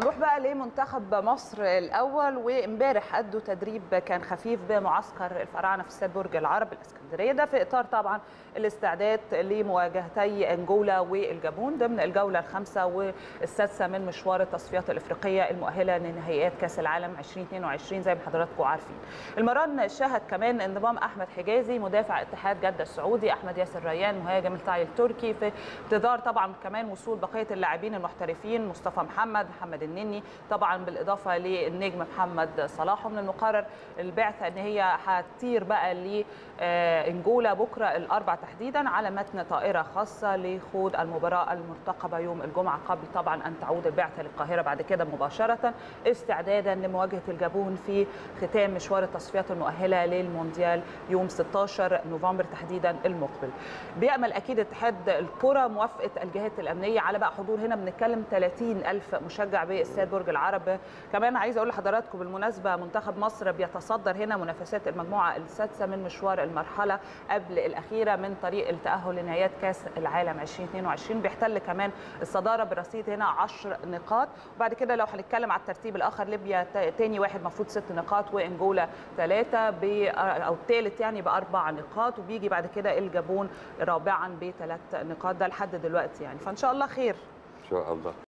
نروح بقى لمنتخب مصر الاول وامبارح ادوا تدريب كان خفيف بمعسكر الفراعنه في استاد برج العرب الاسكندريه ده في اطار طبعا الاستعداد لمواجهتي انجولا والجابون ضمن الجوله الخامسه والسادسه من مشوار التصفيات الافريقيه المؤهله لنهائيات كاس العالم 2022 زي ما حضراتكم عارفين. المران شهد كمان انضمام احمد حجازي مدافع اتحاد جده السعودي، احمد ياسر ريان مهاجم التاي التركي في انتظار طبعا كمان وصول بقيه اللاعبين المحترفين مصطفى محمد، محمد النني طبعا بالاضافه للنجم محمد صلاح ومن المقرر البعثه ان هي هتطير بقى لانجولا بكره الاربع تحديدا على متن طائره خاصه لخوض المباراه المرتقبه يوم الجمعه قبل طبعا ان تعود البعثه للقاهره بعد كده مباشره استعدادا لمواجهه الجابون في ختام مشوار التصفيات المؤهله للمونديال يوم 16 نوفمبر تحديدا المقبل. بيامل اكيد اتحاد الكره موافقه الجهات الامنيه على بقى حضور هنا بنتكلم 30 الف مشجع باستاد برج العرب كمان عايزه اقول لحضراتكم بالمناسبه منتخب مصر بيتصدر هنا منافسات المجموعه السادسه من مشوار المرحله قبل الاخيره من طريق التاهل لنهايات كاس العالم 2022 بيحتل كمان الصداره برصيد هنا 10 نقاط وبعد كده لو هنتكلم على الترتيب الاخر ليبيا تاني واحد المفروض ست نقاط وانجولا ثلاثه او الثالث يعني باربع نقاط وبيجي بعد كده الجابون رابعا بثلاث نقاط ده لحد دلوقتي يعني فان شاء الله خير ان شاء الله